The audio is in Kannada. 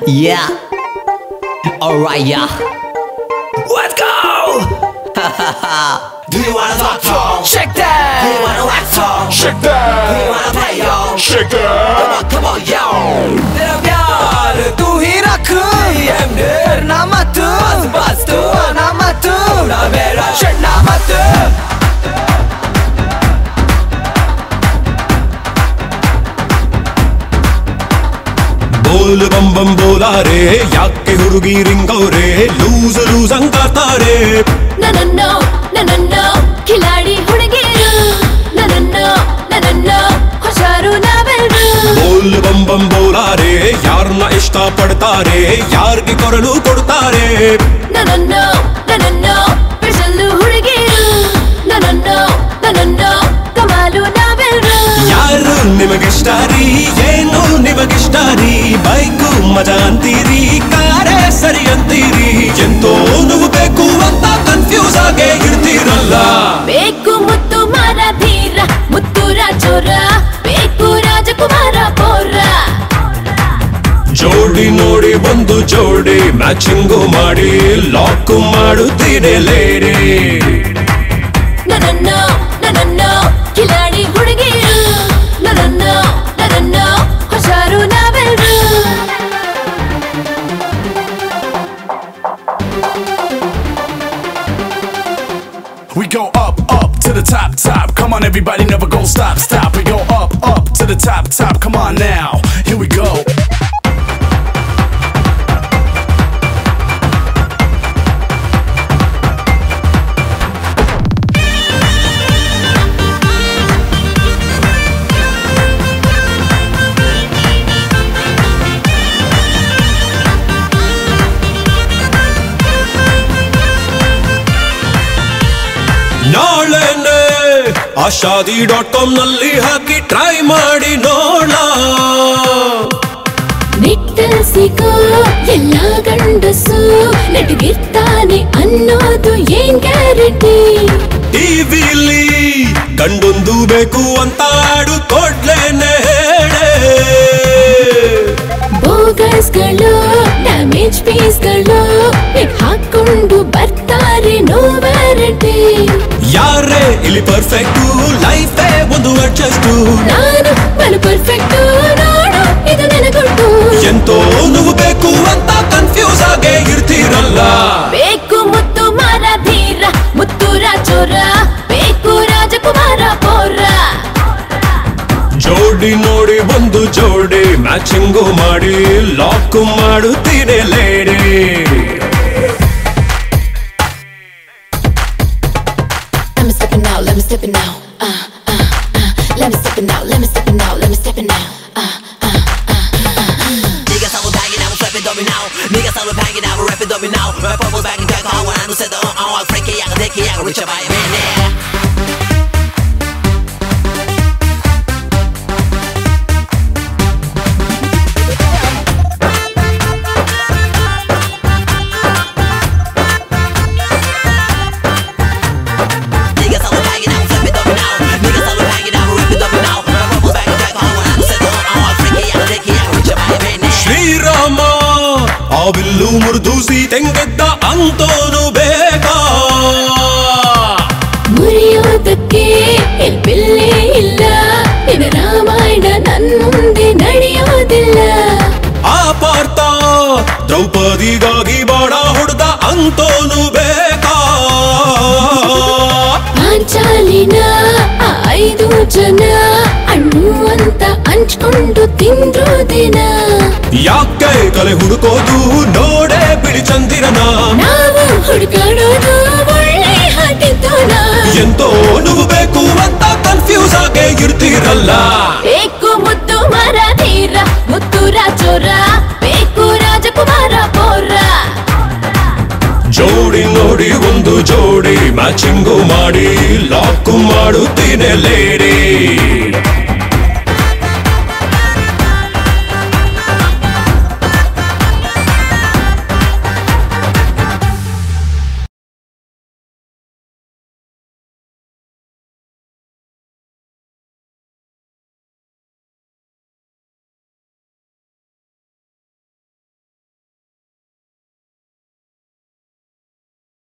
Yeah. Alright, yeah. Let's go! Do you wanna talk talk? Shake Do you that! wanna wax talk? Shake Do you that, wanna play yo? shake Come that. on, come on, yo! तेरा प्यार तू ही रख ना मत बस बस तू ना मत ना मेरा छड़ना मत ಬೋಲ್ ಬಂ ಬಂ ಬೋಲಾರೆ ಯಾಕೆ ಹುಡುಗಿ ರಿಂಗವ್ರೆ ಲೂಸ್ ಲೂಸ್ ಅಂಗಾತಾರೆ ನನ್ನನ್ನು ನನ್ನನ್ನು ಕಿಲಾಡಿ ಹುಡುಗಿರು ನನ್ನನ್ನು ನನ್ನನ್ನು ಹುಷಾರು ನಾವೆಲ್ರು ಬೋಲ್ ಬಂ ಬಂ ಬೋಲಾರೆ ಯಾರನ್ನ ಇಷ್ಟ ಪಡ್ತಾರೆ ಯಾರಿಗೆ ಕೊರಲು ಕೊಡ್ತಾರೆ ನನ್ನನ್ನು ನನ್ನನ್ನು ಬಿಡಿಸಲು ಹುಡುಗಿರು ನನ್ನನ್ನು ನನ್ನನ್ನು ಕಮಾಲು ನಾವೆಲ್ರು ಯಾರು ನಿಮಗಿಷ್ಟ ರೀ ಏನು ನಿಮಗಿಷ್ಟ ರೀ ಬೈಕು ಮಜಾ ಅಂತೀರಿ ಕಾರೇ ಸರಿ ಅಂತೀರಿ ಎಂತೋ ನೀವು ಬೇಕು ಅಂತ ಕನ್ಫ್ಯೂಸ್ ಆಗೇ ಇರ್ತೀರಲ್ಲ ಬೇಕು ಮುತ್ತು ಮಾರ ಧೀರ ಮುತ್ತು ರಾಜೋರ ಬೇಕು ರಾಜಕುಮಾರ ಬೋರ ಜೋಡಿ ನೋಡಿ ಒಂದು ಜೋಡಿ ಮ್ಯಾಚಿಂಗು ಮಾಡಿ ಲಾಕ್ ಮಾಡುತ್ತೀರಿ ಲೇಡಿ ನನ್ನನ್ನು ನನ್ನನ್ನು ಕಿಲಾಡಿ ಹುಡುಗಿರು ನನ್ನನ್ನು ನನ್ನನ್ನು ಹುಷಾರು ನಾವೆಲ್ರು We go up, up to the top, top. Come on, everybody, never go stop, stop. We go up, up to the top, top. Come on now, here we go. ನಾಳೆನೆ ಆಶಾದಿ ಡಾಟ್ ಕಾಮ್ ನಲ್ಲಿ ಹಾಕಿ ಟ್ರೈ ಮಾಡಿ ನೋಡ ನಿಟ್ಟಲ್ ಸಿಗೋ ಎಲ್ಲ ಗಂಡಸು ನೆಟಗಿರ್ತಾನೆ ಅನ್ನೋದು ಏನ್ ಗ್ಯಾರಂಟಿ ಟಿವಿಲಿ ಗಂಡೊಂದು ಬೇಕು ಅಂತ ಆಡು ಕೊಡ್ಲೇನೆ ಹೇಳೆ ಬೋಗಸ್ಗಳು ಡ್ಯಾಮೇಜ್ ಪೀಸ್ಗಳು ಹಾಕೊಂಡು ಬರ್ತಾರೆ ನೋ ವ್ಯಾರಂಟಿ ಯಾರೇ ಇಲ್ಲಿ ಪರ್ಫೆಕ್ಟು ಲೈಫೇ ಒಂದು ಅಡ್ಜಸ್ಟು ನಾನು ಬಲು ಪರ್ಫೆಕ್ಟ್ ನೋಡು ಇದು ನನಗುಂಟು ಎಂತೋ ನೀವು ಬೇಕು ಅಂತ ಕನ್ಫ್ಯೂಸ್ ಆಗೇ ಇರ್ತೀರಲ್ಲ ಬೇಕು ಮುತ್ತು ಮಾರ ಧೀರ ಮುತ್ತು ರಾಜೋರ ಬೇಕು ರಾಜಕುಮಾರ ಬೋರ ಜೋಡಿ ನೋಡಿ ಒಂದು ಜೋಡಿ ಮ್ಯಾಚಿಂಗು ಮಾಡಿ ಲಾಕ್ ಮಾಡುತ್ತೀನಿ lady Let me step it now, let me step it now. Uh, uh, uh. Let me step it now, let me step it now, let me step it now. Uh, uh, uh, uh. 네가 싸워 방이 나고 flipping dummy now 네가 싸워 방이 나고 rapping dummy now 왜 purple 방이 되고 하원 안 웃어도 어 어 freaky 야가 대기 야가 reach by a minute 네가 싸워 방이 나고 flipping dummy now 네가 싸워 방이 나고 rapping dummy now 왜 purple 방이 되고 하원 안 웃어도 어 어 freaky 야가 대기 야가 reach by a minute Srirama ಆ ಬಿಲ್ಲು ಮುರಿದು ಸೀತೆಂಗೆದ್ದ ಅಂತೋನು ಬೇಕಾ ಮುರಿಯೋದಕ್ಕೆ ಎಲ್ಬಿಲ್ಲೇ ಇಲ್ಲ ನಿನ್ನ ರಾಮಾಯಣ ನನ್ ಮುಂದೆ ನಡೆಯೋದಿಲ್ಲ ಆ ಪಾರ್ಥ ದ್ರೌಪದಿಗಾಗಿ ಬಾಣ ಹೊಡೆದ ಅಂತೋನು ಬೇಕಾ ಪಾಂಚಾಲಿನ ಆ ಐದು ಜನ ಅಣ್ಣು ಅಂತ ಹಂಚ್ಕೊಂಡು ತಿಂದ್ರು ದಿನ ಯಾಕೆ ಕಲೆ ಹುಡುಕೋದು ನೋಡೆ ಬಿಳಿ ಚಂದಿರನ ನಾವು ಹುಡುಕಾಡೋದು ಒಳ್ಳೆ ಹಾಕಿದ್ದೋನ ಎಂತೋ ನೀವು ಬೇಕು ಅಂತ ಕನ್ಫ್ಯೂಸ್ ಆಗೇ ಇರ್ತೀರಲ್ಲ ಬೇಕು ಮುತ್ತು ಮರ ಧೀರ ಮುತ್ತು ರಾಜೋರ ಬೇಕು ರಾಜಕುಮಾರ ಬೋರ ಜೋಡಿ ನೋಡಿ ಒಂದು ಜೋಡಿ ಮ್ಯಾಚಿಂಗು ಮಾಡಿ ಲಾಕ್ ಮಾಡುತ್ತೀನಿ ಲೇಡಿ